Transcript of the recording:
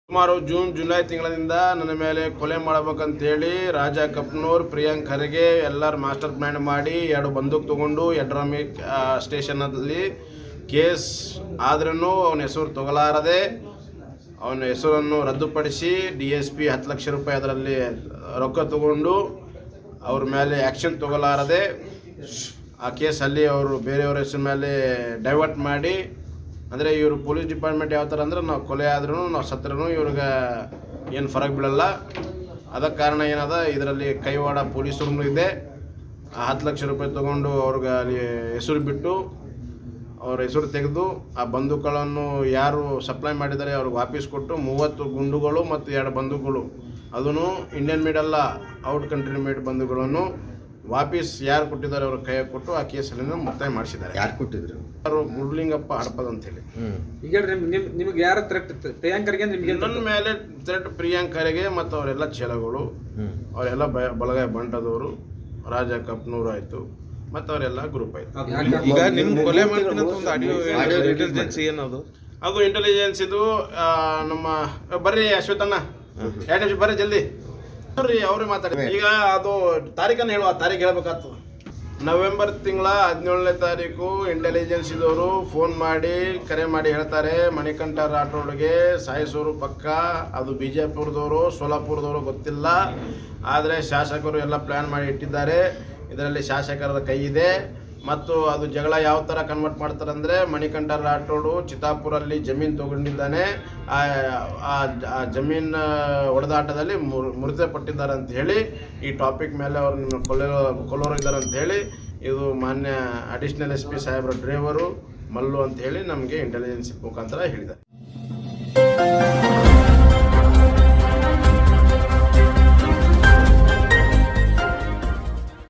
ಸುಮಾರು June July ತಿಂಗಳಿಂದ ನನ್ನ ಮೇಲೆ ಕೊಲೆ ಮಾಡಬೇಕಂತೇಳಿ ರಾಜ ಕಪ್ನೂರ್ ಪ್ರಿಯಾಂಕ್ ಖರ್ಗೆ ಎಲ್ಲರೂ ಮಾಸ್ಟರ್ ಪ್ಲ್ಯಾನ್ ಮಾಡಿ ಎರಡು ಬಂದೂಕ್ ತಗೊಂಡು ಯಡ್ರಾಮಿ ಸ್ಟೇಷನಲ್ಲಿ ಕೇಸ್ ಆದ್ರೂ ಅವನ ಹೆಸರು ತಗೊಲಾರದೆ ಅವನ ಹೆಸರನ್ನು ರದ್ದುಪಡಿಸಿ ಡಿ ಎಸ್ ಪಿ ಹತ್ತು ಲಕ್ಷ ರೂಪಾಯಿ ಅದರಲ್ಲಿ ರೊಕ್ಕ ತಗೊಂಡು ಅವ್ರ ಮೇಲೆ ಆ್ಯಕ್ಷನ್ ತಗೊಲಾರದೆ ಆ ಕೇಸಲ್ಲಿ ಅವರು ಬೇರೆಯವ್ರ ಹೆಸರು ಮೇಲೆ ಡೈವರ್ಟ್ ಮಾಡಿ ಅಂದರೆ ಇವರು ಪೊಲೀಸ್ ಡಿಪಾರ್ಟ್ಮೆಂಟ್ ಯಾವ ಥರ ಅಂದ್ರೆ ನಾವು ಕೊಲೆ ಆದ್ರೂ ನಾವು ಸತ್ರೂ ಇವ್ರಿಗೆ ಏನು ಫರಕ್ ಬೀಳಲ್ಲ ಅದಕ್ಕೆ ಕಾರಣ ಏನದ ಇದರಲ್ಲಿ ಕೈವಾಡ ಪೊಲೀಸರು ಇದೆ ಆ ಹತ್ತು ಲಕ್ಷ ರೂಪಾಯಿ ತೊಗೊಂಡು ಅವ್ರಿಗೆ ಅಲ್ಲಿ ಹೆಸರು ಬಿಟ್ಟು ಅವ್ರ ಹೆಸರು ತೆಗೆದು ಆ ಬಂದೂಕಗಳನ್ನು ಯಾರು ಸಪ್ಲೈ ಮಾಡಿದ್ದಾರೆ ಅವ್ರಿಗೆ ವಾಪಸ್ ಕೊಟ್ಟು ಮೂವತ್ತು ಗುಂಡುಗಳು ಮತ್ತು ಎರಡು ಬಂದೂಕುಗಳು ಅದನ್ನು ಇಂಡಿಯನ್ ಮೇಡ್ ಅಲ್ಲ ಔಟ್ ಕಂಟ್ರಿ ಮೇಡ್ ಬಂದೂಕಗಳನ್ನು ವಾಪಸ್ ಯಾರು ಕೊಟ್ಟಿದ್ದಾರೆ ಅವ್ರ ಕೈಯಾಗ ಕೊಟ್ಟು ಆ ಕೇಸನ್ನು ಮುಕ್ತಾಯ ಮಾಡಿಸಿದ್ದಾರೆ ಯಾರು ಕೊಟ್ಟಿದ್ರು ಯಾರು ಗುಡ್ಲಿಂಗಪ್ಪ ಹಡಪದ್ ಅಂತೇಳಿ ಹ್ಮ್ ಈಗ ಹೇಳ್ರಿ ನಿಮ್- ನಿಮ್ ನಿಮ್ಗೆ ಯಾರ ಥ್ರೆಟ್ ಪ್ರಿಯಾಂಕರ್ಗೆ ನಿಮ್ಗೆ ನನ್ನ ಮೇಲೆ ಥ್ರೆಟ್ ಪ್ರಿಯಾಂಕರಿಗೆ ಮತ್ತು ಅವರೆಲ್ಲ ಚೇಲಗಳು ಹ್ಮ್ ಅವರೆಲ್ಲ ಬ ಬಲಗೈ ಬಂಟದವರು ರಾಜ ಕಪ್ನೂರು ಆಯಿತು ಮತ್ತು ಅವರೆಲ್ಲ ಗ್ರೂಪ್ ಆಯಿತು ಈಗ ನಿಮ್ ಕೊಲೆ ಮಾಡ್ತೀನಿ ಅಂತ ಒಂದು ಆಡಿಯೋ ಇಂಟೆಲಿಜೆನ್ಸ್ ಏನದು ಅದು ಇಂಟೆಲಿಜೆನ್ಸ್ ಇದು ಆ, ನಮ್ಮ ಬರ್ರಿ ಅಶ್ವಥಣ್ಣ ಎರಡು ನಿಮಿಷ ಬರ್ರಿ ಜಲ್ದಿ ಬರ್ರಿ ಅವ್ರೇ ಮಾತಾಡಿ ಈಗ ಅದು ತಾರೀಕನ್ನು ಹೇಳುವ ತಾರೀಕು ಹೇಳ್ಬೇಕಾಗ್ತದೆ ನವೆಂಬರ್ ತಿಂಗಳ ಹದಿನೇಳನೇ ತಾರೀಕು ಇಂಟೆಲಿಜೆನ್ಸ್ ಇದವರು ಫೋನ್ ಮಾಡಿ ಕರೆ ಮಾಡಿ ಹೇಳ್ತಾರೆ ಮಣಿಕಂಠ ರಾಠೋಡ್ಗೆ ಸಾಯಿಸೋರು ಪಕ್ಕ ಅದು ಬಿಜಾಪುರದವರು ಸೋಲಾಪುರದವರು ಗೊತ್ತಿಲ್ಲ ಆದರೆ ಶಾಸಕರು ಎಲ್ಲ ಪ್ಲ್ಯಾನ್ ಮಾಡಿ ಇಟ್ಟಿದ್ದಾರೆ ಇದರಲ್ಲಿ ಶಾಸಕರ ಕೈ ಇದೆ ಮತ್ತು ಅದು ಜಗಳ ಯಾವ ಥರ ಕನ್ವರ್ಟ್ ಮಾಡ್ತಾರೆ ಅಂದರೆ ಮಣಿಕಂಠ ರಾಠೋಡು ಚಿತ್ತಾಪುರಲ್ಲಿ ಜಮೀನು ತಗೊಂಡಿದ್ದಾನೆ ಆ ಆ- ಆ ಜಮೀನು ಹೊಡೆದಾಟದಲ್ಲಿ ಮುರ್ ಮೃತಪಟ್ಟಿದ್ದಾರೆ ಅಂತ ಹೇಳಿ ಈ ಟಾಪಿಕ್ ಮೇಲೆ ಅವರು ನಿಮ್ಮ ಕೊಲ್ಲೋ ಕೊಲ್ಲೋರು ಇದ್ದಾರೆ ಅಂತ ಹೇಳಿ ಇದು ಮಾನ್ಯ ಅಡಿಷನಲ್ ಎಸ್ ಪಿ ಸಾಹೇಬ್ರ ಡ್ರೈವರು ಮಲ್ಲು ಅಂತ ಹೇಳಿ ನಮಗೆ ಇಂಟೆಲಿಜೆನ್ಸ್ ಮುಖಾಂತರ ಹೇಳಿದ್ದಾರೆ